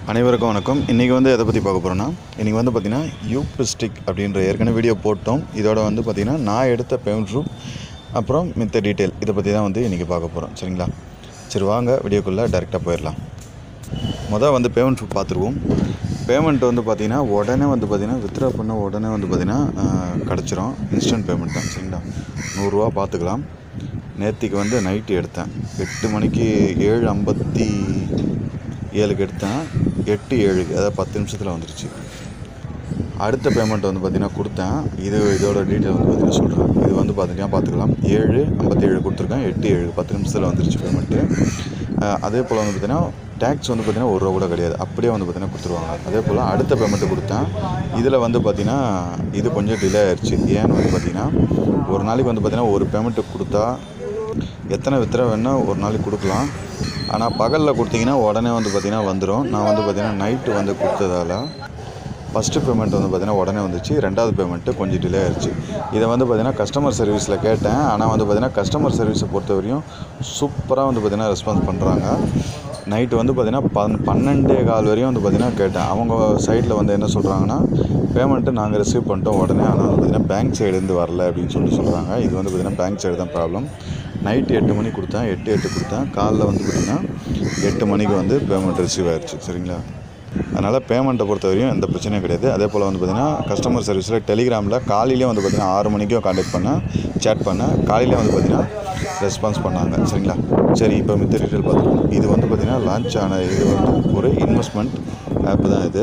அனைவருக்கும் வணக்கம் இன்றைக்கி வந்து எதை பற்றி பார்க்க போகிறோன்னா இன்றைக்கி வந்து பார்த்திங்கன்னா யூபிஸ்டிக் அப்படின்ற ஏற்கனவே வீடியோ போட்டோம் இதோட வந்து பார்த்திங்கன்னா நான் எடுத்த பேமெண்ட் ப்ரூஃப் அப்புறம் மித்த டீட்டெயில் இதை பற்றி தான் வந்து இன்றைக்கி பார்க்க போகிறோம் சரிங்களா சரி வாங்க வீடியோக்குள்ளே டேரெக்டாக போயிடலாம் மொதல் வந்து பேமெண்ட் ப்ரூஃப் பார்த்துருவோம் பேமெண்ட் வந்து பார்த்திங்கன்னா உடனே வந்து பார்த்திங்கன்னா வித்ட்ரா பண்ண உடனே வந்து பார்த்திங்கன்னா கிடச்சிரும் இன்ஸ்டன்ட் பேமெண்ட் தான் சரிங்களா நூறுரூவா பார்த்துக்கலாம் நேற்றுக்கு வந்து நைட்டு எடுத்தேன் எட்டு மணிக்கு ஏழு ஐம்பத்தி ஏழுக்கு எடுத்தேன் எட்டு ஏழுக்கு அதாவது பத்து நிமிஷத்தில் வந்துருச்சு அடுத்த பேமெண்ட் வந்து பார்த்திங்கன்னா கொடுத்தேன் இது இதோட டீட்டெயில் வந்து பார்த்திங்கன்னா சொல்கிறேன் இது வந்து பார்த்திங்கன்னா பார்த்துக்கலாம் ஏழு ஐம்பத்தேழு கொடுத்துருக்கேன் எட்டு ஏழு பத்து நிமிஷத்தில் வந்துருச்சு பேமெண்ட்டு அதே போல் வந்து பார்த்திங்கன்னா டேக்ஸ் வந்து பார்த்திங்கன்னா ஒரு ரூபா கூட கிடையாது அப்படியே வந்து பார்த்திங்கன்னா கொடுத்துருவாங்க அதே போல் அடுத்த பேமெண்ட்டு கொடுத்தேன் இதில் வந்து பார்த்திங்கன்னா இது கொஞ்சம் டிலே ஆயிடுச்சு ஏன்னு வந்து பார்த்திங்கன்னா ஒரு நாளைக்கு வந்து பார்த்திங்கன்னா ஒரு பேமெண்ட்டு கொடுத்தா எத்தனை வித்திர வேணால் ஒரு நாளைக்கு கொடுக்கலாம் ஆனால் பகலில் கொடுத்தீங்கன்னா உடனே வந்து பார்த்திங்கன்னா வந்துடும் நான் வந்து பார்த்திங்கன்னா நைட்டு வந்து கொடுத்ததால ஃபஸ்ட்டு பேமெண்ட் வந்து பார்த்திங்கன்னா உடனே வந்துச்சு ரெண்டாவது பேமெண்ட்டு கொஞ்சம் டிலே ஆயிடுச்சு இதை வந்து பார்த்திங்கன்னா கஸ்டமர் சர்வீஸில் கேட்டேன் ஆனால் வந்து பார்த்திங்கன்னா கஸ்டமர் சர்வீஸை பொறுத்த வரையும் சூப்பராக வந்து பார்த்திங்கன்னா ரெஸ்பான்ஸ் பண்ணுறாங்க நைட்டு வந்து பார்த்திங்கன்னா பன் பன்னெண்டே கால் வரையும் வந்து பார்த்திங்கன்னா கேட்டேன் அவங்க சைடில் வந்து என்ன சொல்கிறாங்கன்னா பேமெண்ட்டு நாங்கள் ரிசீவ் பண்ணிட்டோம் உடனே ஆனால் வந்து பார்த்திங்கன்னா பேங்க் சைடுலேருந்து வரல அப்படின்னு சொல்லிட்டு சொல்கிறாங்க இது வந்து பார்த்திங்கன்னா பேங்க் சைடு தான் ப்ராப்ளம் நைட்டு எட்டு மணிக்கு கொடுத்தேன் எட்டு எட்டு கொடுத்தேன் காலைல வந்து பார்த்திங்கன்னா எட்டு மணிக்கு வந்து பேமெண்ட் ரிசீவ் ஆயிடுச்சு சரிங்களா அதனால் பேமெண்ட்டை பொறுத்த வரையும் எந்த பிரச்சனையும் கிடையாது அதே போல் வந்து பார்த்திங்கன்னா கஸ்டமர் சர்வீஸில் டெலிகிராமில் காலையிலே வந்து பார்த்திங்கன்னா ஆறு மணிக்கும் காண்டாக்ட் பண்ணேன் சேட் பண்ணேன் காலையிலே வந்து பார்த்திங்கன்னா ரெஸ்பான்ஸ் பண்ணாங்க சரிங்களா சரி இப்போ மித்த டீட்டெயில் பார்த்துருவோம் இது வந்து பார்த்திங்கன்னா லான்ச் ஆன இது வந்து ஒரு இன்வெஸ்ட்மெண்ட் ஆப் தான் இது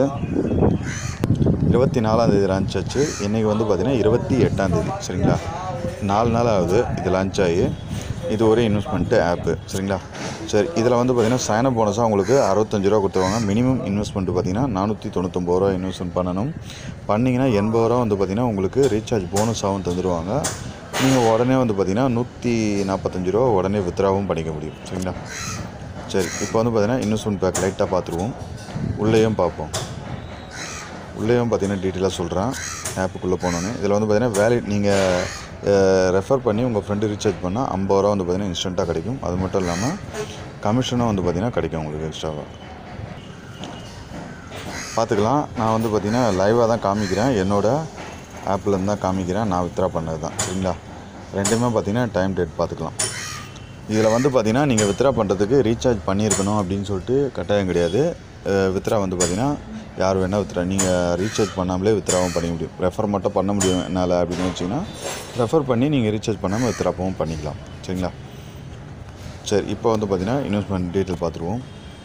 இருபத்தி நாலாந்தேதி லான்ச் ஆச்சு இன்றைக்கி வந்து பார்த்திங்கன்னா இருபத்தி எட்டாந்தேதி சரிங்களா நாலு நாள் ஆகுது இது லான்ச் ஆகி இது ஒரு இன்வெஸ்ட்மெண்ட்டு ஆப்பு சரிங்களா சரி இதில் வந்து பார்த்திங்கன்னா சைனப் போனஸாக உங்களுக்கு அறுபத்தஞ்சு ரூபா கொடுத்துருவாங்க மினிமம் இன்வெஸ்ட்மெண்ட் பார்த்திங்கன்னா நானூற்றி தொண்ணூத்தொம்பது ரூபா இன்வெஸ்ட்மெண்ட் பண்ணணும் பண்ணிங்கன்னா எண்பது ரூபா வந்து பார்த்திங்கன்னா உங்களுக்கு ரீசார்ஜ் போனஸாகவும் தந்துடுவாங்க நீங்கள் உடனே வந்து பார்த்திங்கன்னா நூற்றி நாற்பத்தஞ்சு ரூபா உடனே வித்ராவும் பண்ணிக்க முடியும் சரிங்களா சரி இப்போ வந்து பார்த்திங்கன்னா இன்வெஸ்ட்மெண்ட் பேக் லைட்டாக பார்த்துருவோம் உள்ளேயும் பார்ப்போம் உள்ளேயும் பார்த்தீங்கன்னா டீட்டெயிலாக சொல்கிறேன் ஆப்புக்குள்ளே போனோன்னே இதில் வந்து பார்த்தீங்கன்னா வேலிட் நீங்கள் ரெஃபர் பண்ணி உங்கள் ஃப்ரெண்டு ரீசார்ஜ் பண்ணால் ஐம்பது ரூபா வந்து பார்த்தீங்கன்னா இன்ஸ்டண்ட்டாக கிடைக்கும் அது மட்டும் இல்லாமல் கமிஷனும் வந்து பார்த்தீங்கன்னா கிடைக்கும் உங்களுக்கு எக்ஸ்ட்ராவாக பார்த்துக்கலாம் நான் வந்து பார்த்தீங்கன்னா லைவாக தான் காமிக்கிறேன் என்னோடய ஆப்லேருந்து தான் காமிக்கிறேன் நான் வித்ரா பண்ணது தான் சரிங்களா ரெண்டுமே பார்த்தீங்கன்னா டைம் டேட் பார்த்துக்கலாம் இதில் வந்து பார்த்தீங்கன்னா நீங்கள் வித்ரா பண்ணுறதுக்கு ரீசார்ஜ் பண்ணியிருக்கணும் அப்படின்னு சொல்லிட்டு கட்டாயம் கிடையாது வித்ரா வந்து பார்த்தீங்கன்னா யார் வேணால் வித்ரா நீங்கள் ரீசார்ஜ் பண்ணாமலே வித்ராவும் பண்ணிக்க முடியும் ரெஃபர் மட்டும் பண்ண முடியும் என்னால் அப்படின்னு வச்சிங்கன்னா ரெஃபர் பண்ணி நீங்கள் ரீசார்ஜ் பண்ணாமல் வித்ராப்பவும் பண்ணிக்கலாம் சரிங்களா சரி இப்போ வந்து பார்த்தீங்கன்னா இன்வெஸ்ட்மெண்ட் டீட்டெயில் பார்த்துருவோம்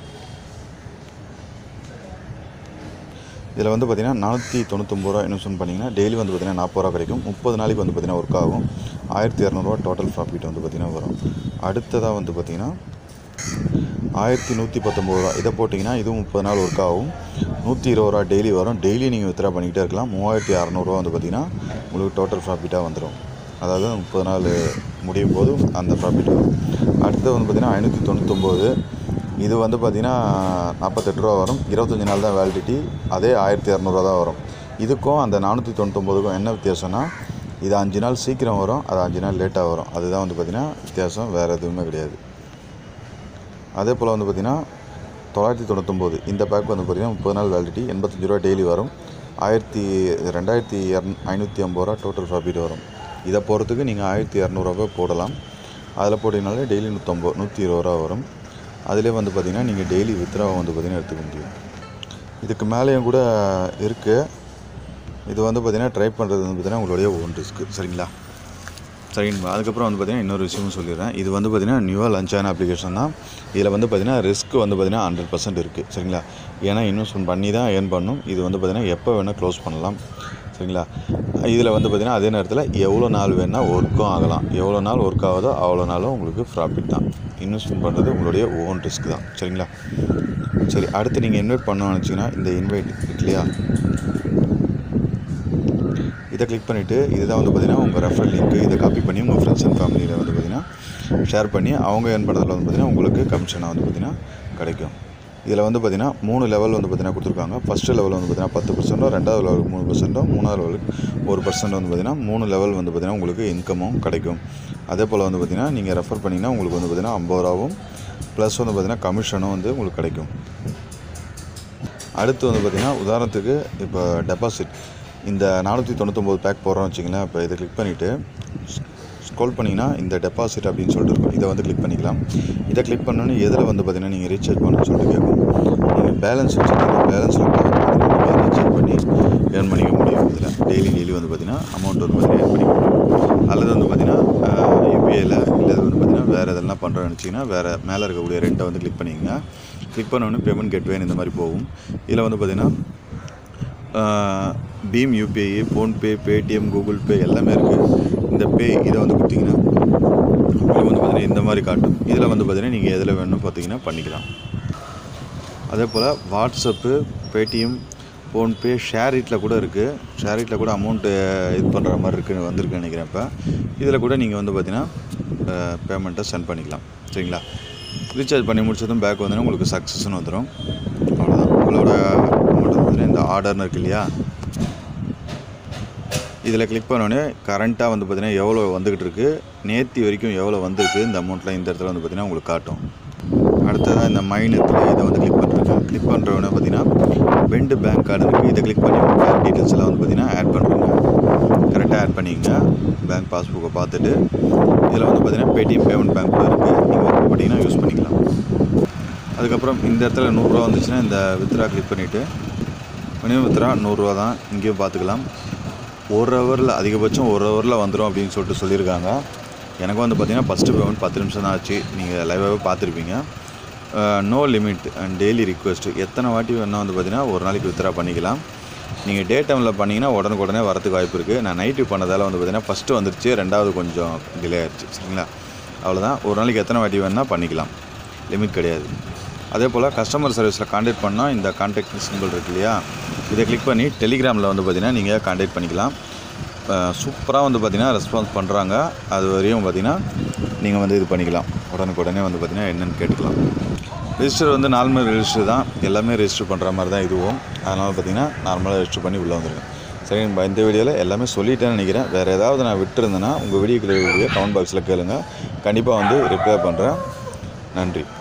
இதில் வந்து பார்த்திங்கன்னா நானூற்றி தொண்ணூத்தொம்பது ரூபா இன்வெஸ்ட்மெண்ட் பண்ணிங்கன்னா டெய்லி வந்து பார்த்திங்கன்னா நாற்பது ரூபா கிடைக்கும் முப்பது நாளைக்கு வந்து பார்த்திங்கன்னா ஒர்க் ஆகும் ஆயிரத்தி இரநூறுவா டோட்டல் ப்ராஃபிட் வந்து பார்த்திங்கன்னா வரும் அடுத்ததாக வந்து பார்த்திங்கன்னா ஆயிரத்தி நூற்றி பத்தொம்பது ரூபா இதை போட்டிங்கன்னா இதுவும் முப்பது நாள் ஒர்க் ஆகும் நூற்றி இருபது ரூபா டெய்லி வரும் டெய்லி நீங்கள் வித்ரா பண்ணிக்கிட்டே இருக்கலாம் மூவாயிரத்தி அறநூறுவா வந்து பார்த்திங்கன்னா உங்களுக்கு டோட்டல் ப்ராஃபிட்டாக வந்துடும் அதாவது முப்பது நாள் முடியும் போது அந்த ப்ராஃபிட் வரும் அடுத்தது வந்து பார்த்திங்கன்னா ஐநூற்றி தொண்ணூத்தொம்பது இது வந்து பார்த்திங்கன்னா நாற்பத்தெட்டு ரூபா வரும் இருபத்தஞ்சி நாள் தான் வேலிடிட்டி அதே ஆயிரத்தி இரநூறுவா தான் வரும் இதுக்கும் அந்த நானூற்றி தொண்ணூத்தொம்பதுக்கும் என்ன வித்தியாசம்னா இது அஞ்சு நாள் சீக்கிரம் வரும் அது அஞ்சு நாள் லேட்டாக வரும் அதுதான் வந்து பார்த்திங்கன்னா வித்தியாசம் வேறு எதுவுமே கிடையாது அதே போல் வந்து பார்த்திங்கன்னா தொள்ளாயிரத்தி தொண்ணூத்தொம்பது இந்த பேக் வந்து பார்த்திங்கன்னா முப்பது நாள் வேலிடிட்டி எண்பத்தஞ்சு ரூபா டெய்லி வரும் ஆயிரத்தி ரெண்டாயிரத்தி இரநூ ஐநூற்றி ஐம்பது ரூபா டோட்டல் ப்ராஃபிட் வரும் இதை போகிறதுக்கு நீங்கள் ஆயிரத்தி இரநூறுவா போடலாம் அதில் போட்டிங்கனாலே டெய்லி நூற்றம்பது நூற்றி இருபது ரூபா வரும் அதிலே வந்து பார்த்திங்கன்னா நீங்கள் டெய்லி வித்ராவை வந்து பார்த்திங்கன்னா எடுத்துக்க முடியும் இதுக்கு மேலேயும் கூட இருக்குது இது வந்து பார்த்திங்கன்னா ட்ரை பண்ணுறது வந்து பார்த்திங்கன்னா உங்களுடைய ஓன் ரிஸ்க்கு சரிங்களா சரிங்களா அதுக்கப்புறம் வந்து பார்த்திங்கன்னா இன்னொரு விஷயமும் சொல்லிடுறேன் இது வந்து பார்த்திங்கன்னா நியூவாக லான்ச் ஆன அப்ளிகேஷன் தான் இதில் வந்து பார்த்திங்கன்னா ரிஸ்க் வந்து பார்த்திங்கன்னா ஹண்ட்ரட் பர்சன்ட் இருக்குது சரிங்களா ஏன்னா இன்வெஸ்ட்மெண்ட் பண்ணி தான் ஏர்ன் பண்ணணும் இது வந்து பார்த்திங்கன்னா எப்போ வேணால் க்ளோஸ் பண்ணலாம் சரிங்களா இதில் வந்து பார்த்திங்கன்னா அதே நேரத்தில் எவ்வளோ நாள் வேணால் ஒர்க்கும் ஆகலாம் எவ்வளோ நாள் ஒர்க் ஆகுதோ அவ்வளோ நாளும் உங்களுக்கு ப்ராஃபிட் தான் இன்வெஸ்ட்மெண்ட் பண்ணுறது உங்களுடைய ஓன் ரிஸ்க் தான் சரிங்களா சரி அடுத்து நீங்கள் இன்வைட் பண்ணணும்னு நினச்சிங்கன்னா இந்த இன்வைட் இல்லையா இதை கிளிக் பண்ணிவிட்டு இதுதான் வந்து பார்த்திங்கன்னா உங்கள் ரெஃபரல் லிங்க்கு இதை காப்பி பண்ணி உங்கள் ஃப்ரெண்ட்ஸ் அண்ட் ஃபேமிலியில் வந்து பார்த்திங்கன்னா ஷேர் பண்ணி அவங்க ஏர்ன் பண்ணுறதுல வந்து பார்த்திங்கன்னா உங்களுக்கு கமிஷனாக வந்து பார்த்திங்கன்னா கிடைக்கும் இதில் வந்து பார்த்திங்கன்னா மூணு லெவல் வந்து பார்த்திங்கன்னா கொடுத்துருக்காங்க ஃபஸ்ட்டு லெவல் வந்து பார்த்திங்கன்னா பத்து பர்சன்ட்டோ ரெண்டாவது லெவலுக்கு மூணு பர்சன்ட்டோ மூணாவது லெவலுக்கு ஒரு பர்சன்ட் வந்து பார்த்திங்கன்னா மூணு லெவல் வந்து பார்த்திங்கன்னா உங்களுக்கு இன்கமும் கிடைக்கும் அதே போல் வந்து பார்த்திங்கன்னா நீங்கள் ரெஃபர் பண்ணிங்கன்னா உங்களுக்கு வந்து பார்த்திங்கன்னா ஐம்பது ரூபாவும் ப்ளஸ் வந்து பார்த்திங்கன்னா கமிஷனும் வந்து உங்களுக்கு கிடைக்கும் அடுத்து வந்து பார்த்திங்கன்னா உதாரணத்துக்கு இப்போ டெபாசிட் இந்த நானூற்றி தொண்ணூத்தொம்பது பேக் போடுறோம் வச்சிங்களேன் இப்போ இதை கிளிக் பண்ணிவிட்டு ஸ்க்ரோல் பண்ணிங்கன்னா இந்த டெபாசிட் அப்படின்னு சொல்லிட்டு இருக்கும் இதை வந்து கிளிக் பண்ணிக்கலாம் இதை கிளிக் பண்ணோன்னே எதில் வந்து பார்த்திங்கன்னா நீங்கள் ரீசார்ஜ் பண்ணணும்னு சொல்லிட்டு கேட்கும் நீங்கள் பேலன்ஸ் வச்சுருந்தீங்க பேலன்ஸில் நீங்கள் ரீசார்ஜ் பண்ணி ஏர்ன் பண்ணிக்க முடியும் இதில் டெய்லி டெய்லி வந்து பார்த்திங்கன்னா அமௌண்ட் வந்து பார்த்திங்கன்னா ஏர்ன் பண்ணிக்க முடியும் அல்லது வந்து பார்த்திங்கன்னா யூபிஐயில் இல்லை வந்து பார்த்திங்கன்னா வேறு எதெல்லாம் பண்ணுறோன்னு நினச்சிங்கன்னா வேறு மேலே இருக்கக்கூடிய ரெண்டை வந்து கிளிக் பண்ணிக்கங்க கிளிக் பண்ணோன்னே பேமெண்ட் கேட்வேன்னு இந்த மாதிரி போகும் இதில் வந்து பார்த்திங்கன்னா BHIM UPI PhonePe Paytm Google Pay எல்லாமே இருக்குது இந்த பே இதை வந்து கொடுத்தீங்கன்னா உங்களுக்கு வந்து பார்த்திங்கன்னா இந்த மாதிரி காட்டும் இதில் வந்து பார்த்திங்கன்னா நீங்கள் எதில் வேணும்னு பார்த்தீங்கன்னா பண்ணிக்கலாம் அதே போல் வாட்ஸ்அப்பு பேடிஎம் ஃபோன்பே ஷேர் இட்டில் கூட இருக்குது ஷேர் இட்டில் கூட அமௌண்ட்டு இது பண்ணுற மாதிரி இருக்குன்னு வந்திருக்குன்னு நினைக்கிறேன் இப்போ இதில் கூட நீங்கள் வந்து பார்த்தீங்கன்னா பேமெண்ட்டை சென்ட் பண்ணிக்கலாம் சரிங்களா ரீசார்ஜ் பண்ணி முடிச்சதும் பேக் வந்தோன்னா உங்களுக்கு சக்ஸஸ்னு வந்துடும் அவ்வளோதான் உங்களோட அமௌண்ட் வந்து இந்த ஆர்டர்னு இருக்கு இல்லையா இதில் கிளிக் பண்ணோடனே கரண்ட்டாக வந்து பார்த்திங்கன்னா எவ்வளோ வந்துக்கிட்டு இருக்கு நேற்று வரைக்கும் எவ்வளோ வந்திருக்கு இந்த அமௌண்ட்டில் இந்த இடத்துல வந்து பார்த்திங்கன்னா உங்களுக்கு காட்டும் அடுத்ததாக இந்த மைனத்தில் இதை வந்து கிளிக் பண்ணுறேன் கிளிக் பண்ணுறவொடனே பார்த்தீங்கன்னா பெண்டு பேங்க் கார்டு இருக்குது இதை கிளிக் பண்ணி உங்கள் பேங்க் டீட்டெயில்ஸ் எல்லாம் வந்து பார்த்தீங்கன்னா ஆட் பண்ணுறேங்க கரெக்டாக ஆட் பண்ணிக்கங்க பேங்க் பாஸ்புக்கை பார்த்துட்டு இதில் வந்து பார்த்தீங்கன்னா பேடிஎம் பேமெண்ட் பேங்க் கூட இருக்குது நீங்கள் வந்து பார்த்தீங்கன்னா யூஸ் பண்ணிக்கலாம் அதுக்கப்புறம் இந்த இடத்துல நூறுரூவா வந்துச்சுன்னா இந்த வித்ரா கிளிக் பண்ணிவிட்டு மினிமம் வித்ரா நூறுரூவா தான் இங்கேயும் பார்த்துக்கலாம் ஒரு ஹவரில் அதிகபட்சம் ஒரு ஹவரில் வந்துடும் அப்படின்னு சொல்லிட்டு சொல்லியிருக்காங்க எனக்கும் வந்து பார்த்தீங்கன்னா ஃபஸ்ட்டு பேமெண்ட் பத்து நிமிஷம் தான் ஆச்சு நீங்கள் லைவாகவே பார்த்துருப்பீங்க no limit and daily request எத்தனை வாட்டி வேணால் வந்து பார்த்தீங்கன்னா ஒரு நாளைக்கு வித்ரா பண்ணிக்கலாம் நீங்கள் டே டைமில் பண்ணிங்கன்னா உடனுக்குடனே வரதுக்கு வாய்ப்பு இருக்குது நான் நைட்டு பண்ணதால் வந்து பார்த்தீங்கன்னா ஃபஸ்ட்டு வந்துருச்சு ரெண்டாவது கொஞ்சம் டிலே ஆயிடுச்சு சரிங்களா அவ்வளோதான் ஒரு நாளைக்கு எத்தனை வாட்டி வேணால் பண்ணிக்கலாம் லிமிட் கிடையாது அதே போல் கஸ்டமர் சர்வீஸில் காண்டாக்ட் பண்ணால் இந்த காண்டாக்ட் சிம்பிள் இருக்கு இல்லையா இதை கிளிக் பண்ணி டெலிகிராமில் வந்து பார்த்தீங்கன்னா நீங்கள் காண்டாக்ட் பண்ணிக்கலாம் சூப்பராக வந்து பார்த்தீங்கன்னா ரெஸ்பான்ஸ் பண்ணுறாங்க அது வரையும் பார்த்தீங்கன்னா நீங்கள் வந்து இது பண்ணிக்கலாம் உடனுக்குடனே வந்து பார்த்தீங்கன்னா என்னென்னு கேட்டுக்கலாம் ரெஜிஸ்டர் வந்து நார்மல் ரெஜிஸ்டர் தான் எல்லாமே ரெஜிஸ்டர் பண்ணுற மாதிரி தான் இதுவும் அதனால் பார்த்தீங்கன்னா நார்மலாக ரெஜிஸ்டர் பண்ணி உள்ளே வந்துருங்க சரி நம்ம இந்த வீடியோவில் எல்லாமே சொல்லிட்டேன்னு நினைக்கிறேன் வேறு ஏதாவது நான் விட்டுருந்தேன்னா உங்கள் வீடியோக்குள்ள வீடியோ கமெண்ட் பாக்ஸில் கேளுங்க கண்டிப்பாக வந்து ரிப்ளை பண்ணுறேன் நன்றி